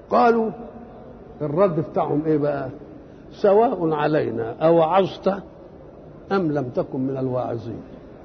قالوا الرد بتاعهم ايه بقى سواء علينا اوعظت ام لم تكن من الواعظين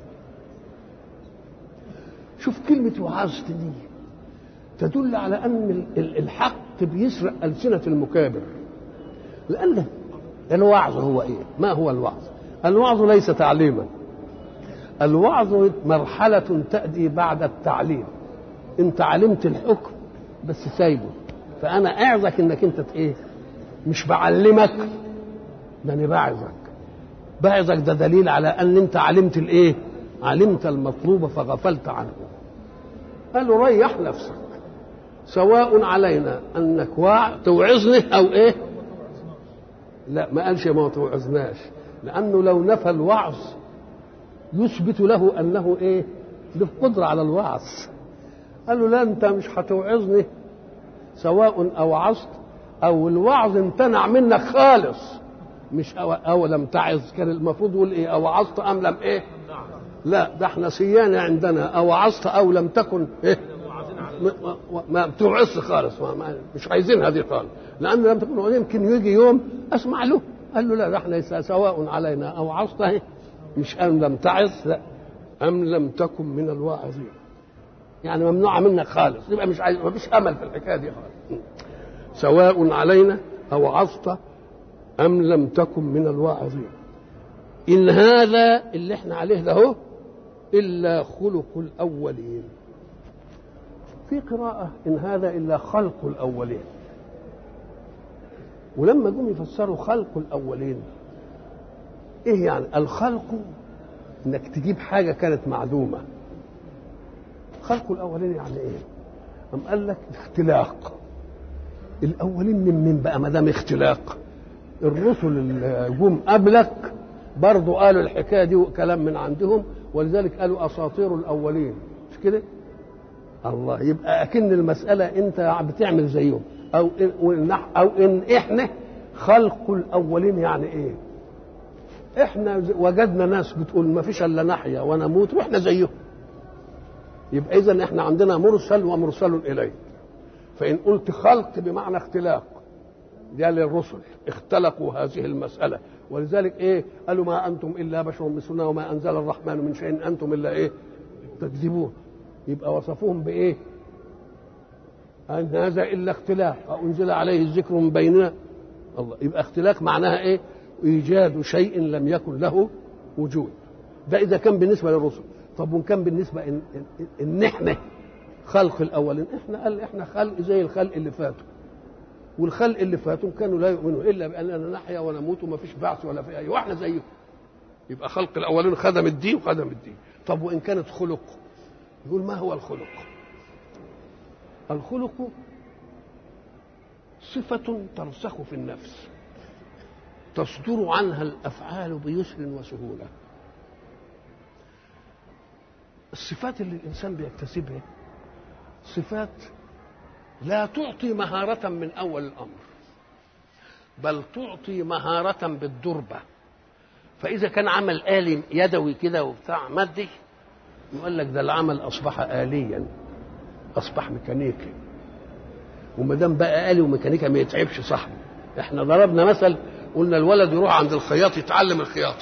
شوف كلمة وعظت دي تدل على أن الحق بيسرق ألسنة المكابر لأن الوعظ هو إيه؟ ما هو الوعظ؟ الوعظ ليس تعليما الوعظ مرحلة تأتي بعد التعليم أنت علمت الحكم بس سايبه فأنا أعظك إنك أنت إيه؟ مش بعلمك ده أنا بعظك بعظك ده دليل على أن أنت علمت الإيه؟ علمت المطلوب فغفلت عنه قالوا ريح نفسك سواء علينا انك واع توعظني او ايه لا ما قالش ما توعظناش لانه لو نفى الوعظ يثبت له انه ايه له قدره على الوعظ قال له لا انت مش هتوعظني سواء اوعظت او الوعظ امتنع منك خالص مش أو, أو لم تعظ كان المفروض يقول ايه اوعظت ام لم ايه لا ده احنا سيانة عندنا اوعظت او لم تكن ايه ما بتوعظش خالص ما ما مش عايزين هذه خالص لان لم تكن يمكن يجي يوم اسمع له قال له لا ده احنا سواء علينا اوعظت ايه مش ام لم تعظ لا ام لم تكن من الواعظين يعني ممنوعه منك خالص يبقى مش عايز ما فيش امل في الحكايه دي خالص سواء علينا اوعظت ام لم تكن من الواعظين ان هذا اللي احنا عليه ده هو الا خلق الاولين في قراءة إن هذا إلا خلق الأولين ولما جم يفسروا خلق الأولين إيه يعني الخلق إنك تجيب حاجة كانت معدومة خلق الأولين يعني إيه أم قال لك اختلاق الأولين من من بقى ما دام اختلاق الرسل اللي جم قبلك برضو قالوا الحكاية دي كلام من عندهم ولذلك قالوا أساطير الأولين مش كده الله يبقى اكن المساله انت بتعمل زيهم او إن او ان احنا خلق الاولين يعني ايه احنا وجدنا ناس بتقول ما فيش الا نحيا ونموت واحنا زيهم يبقى اذا احنا عندنا مرسل ومرسل اليه فان قلت خلق بمعنى اختلاق ده للرسل اختلقوا هذه المساله ولذلك ايه قالوا ما انتم الا بشر مثلنا وما انزل الرحمن من شيء انتم الا ايه تكذبون يبقى وصفوهم بايه ان هذا الا اختلاق انزل عليه الذكر من بيننا الله يبقى اختلاق معناها ايه ايجاد شيء لم يكن له وجود ده اذا كان بالنسبه للرسل طب وان كان بالنسبه ان, إن, إن احنا خلق الاولين احنا قال احنا خلق زي الخلق اللي فاتوا والخلق اللي فاتوا كانوا لا يؤمنوا الا باننا نحيا ونموت وما فيش بعث ولا في اي واحنا زيهم يبقى خلق الاولين خدم الدين وخدم الدين طب وان كانت خلق يقول ما هو الخلق الخلق صفة ترسخ في النفس تصدر عنها الأفعال بيسر وسهولة الصفات اللي الإنسان بيكتسبها صفات لا تعطي مهارة من أول الأمر بل تعطي مهارة بالدربة فإذا كان عمل آلي يدوي كده وبتاع مادي يقول لك ده العمل اصبح اليا اصبح ميكانيكي وما دام بقى الي وميكانيكا ما يتعبش صاحبه احنا ضربنا مثل قلنا الولد يروح عند الخياط يتعلم الخياطه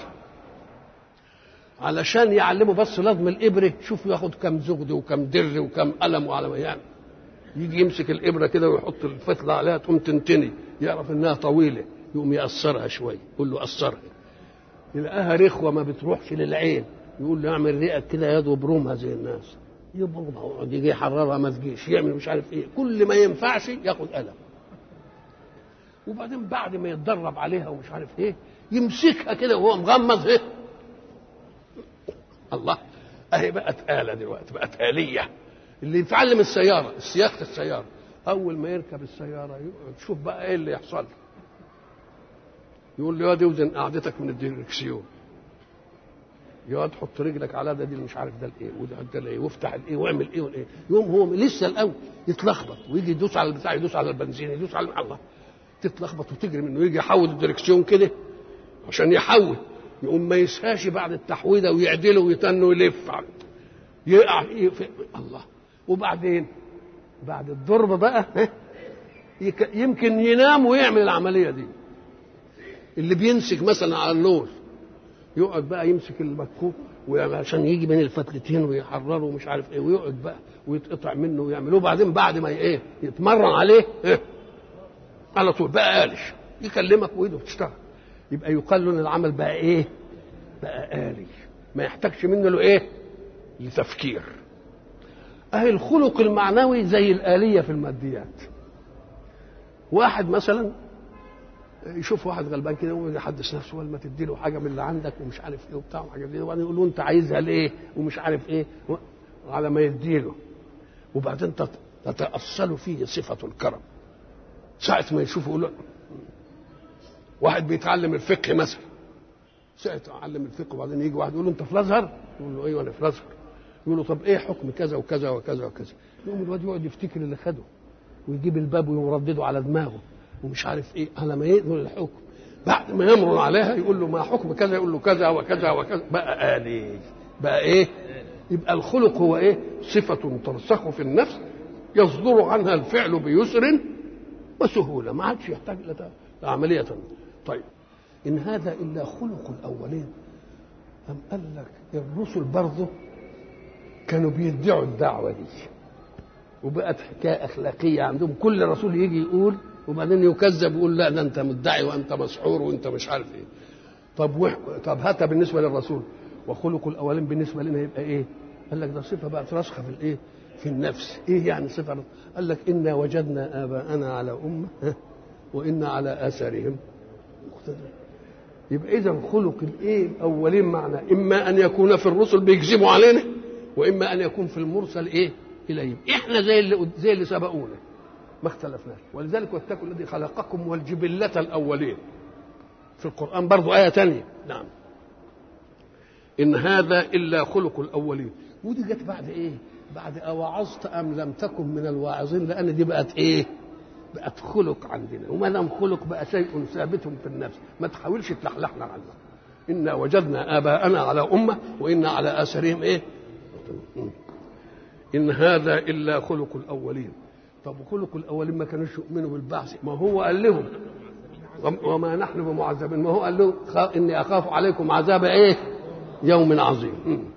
علشان يعلمه بس لضم الابره شوف ياخد كم زغد وكم در وكم قلم وعلى ما يعني يجي يمسك الابره كده ويحط الفتله عليها تقوم تنتني يعرف انها طويله يقوم يقصرها شويه يقول له قصرها يلاقيها رخوه ما بتروحش للعين يقول له اعمل رئك كده يده برومها زي الناس يبرمها ويقعد يجي يحررها ما تجيش يعمل مش عارف ايه كل ما ينفعش ياخد قلم وبعدين بعد ما يتدرب عليها ومش عارف ايه يمسكها كده وهو مغمض ايه الله اهي بقت آلة دلوقتي بقت آلية اللي يتعلم السيارة سياقة السيارة أول ما يركب السيارة يقعد شوف بقى إيه اللي يحصل له يقول له يا دي وزن قعدتك من الديركسيون يقعد حط رجلك على ده دي مش عارف ده الايه وده ده الايه وافتح الايه واعمل ايه والايه يوم هو لسه الاول يتلخبط ويجي يدوس على البتاع يدوس على البنزين يدوس على الله تتلخبط وتجري منه يجي يحول الدركسيون كده عشان يحول يقوم ما يسهاش بعد التحويده ويعدله ويتنه ويلف يقع في الله وبعدين بعد الضرب بقى يك- يمكن ينام ويعمل العمليه دي اللي بيمسك مثلا على النور يقعد بقى يمسك المكوك عشان يجي بين الفتلتين ويحرره ومش عارف ايه ويقعد بقى ويتقطع منه ويعملوه بعدين بعد ما ايه يتمرن عليه ايه على طول بقى آلش يكلمك وايده بتشتغل يبقى يقال له ان العمل بقى ايه بقى آلي ما يحتاجش منه له ايه لتفكير اهي الخلق المعنوي زي الآلية في الماديات واحد مثلا يشوف واحد غلبان كده ويحدث نفسه ولا ما تدي له حاجه من اللي عندك ومش عارف ايه وبتاع وحاجات دي وبعدين يقول له انت عايزها ليه ومش عارف ايه و- على ما يدي له وبعدين تت- تتأصل فيه صفة الكرم ساعة ما يشوفه يقول له واحد بيتعلم الفقه مثلا ساعة يتعلم الفقه وبعدين يجي واحد يقول له انت في الازهر يقول له ايوه انا في الازهر يقول له طب ايه حكم كذا وكذا وكذا وكذا يقوم الواد يقعد يفتكر اللي خده ويجيب الباب ويردده على دماغه ومش عارف ايه على ما يقبل الحكم بعد ما يمر عليها يقول له ما حكم كذا يقول له كذا وكذا وكذا بقى آلي بقى ايه يبقى الخلق هو ايه صفة ترسخ في النفس يصدر عنها الفعل بيسر وسهولة ما عادش يحتاج إلى عملية طيب إن هذا إلا خلق الأولين أم قال لك الرسل برضه كانوا بيدعوا الدعوة دي وبقت حكايه اخلاقيه عندهم كل رسول يجي يقول وبعدين يكذب يقول لا ده انت مدعي وانت مسحور وانت مش عارف ايه طب وح... طب هاتها بالنسبه للرسول وخلق الاولين بالنسبه لنا يبقى ايه؟ قال لك ده صفه بقت راسخه في الايه؟ في النفس، ايه يعني صفه راسخة؟ قال لك انا وجدنا اباءنا على امه ها؟ وانا على اثارهم مقتدون يبقى اذا خلق الايه الاولين معنا اما ان يكون في الرسل بيكذبوا علينا واما ان يكون في المرسل ايه اليهم احنا زي اللي زي اللي سبقونا ما اختلفناش ولذلك واتقوا الذي خلقكم والجبلة الأولين في القرآن برضو آية تانية نعم إن هذا إلا خلق الأولين ودي جت بعد إيه بعد أوعظت أم لم تكن من الواعظين لأن دي بقت إيه بقت خلق عندنا وما دام خلق بقى شيء ثابت في النفس ما تحاولش تلحلحنا عنه إنا وجدنا آباءنا على أمة وإنا على آثارهم إيه إن هذا إلا خلق الأولين طب خلق الأولين ما كانوش يؤمنوا بالبعث ما هو قال لهم وما نحن بمعذبين ما هو قال له إني أخاف عليكم عذاب إيه يوم عظيم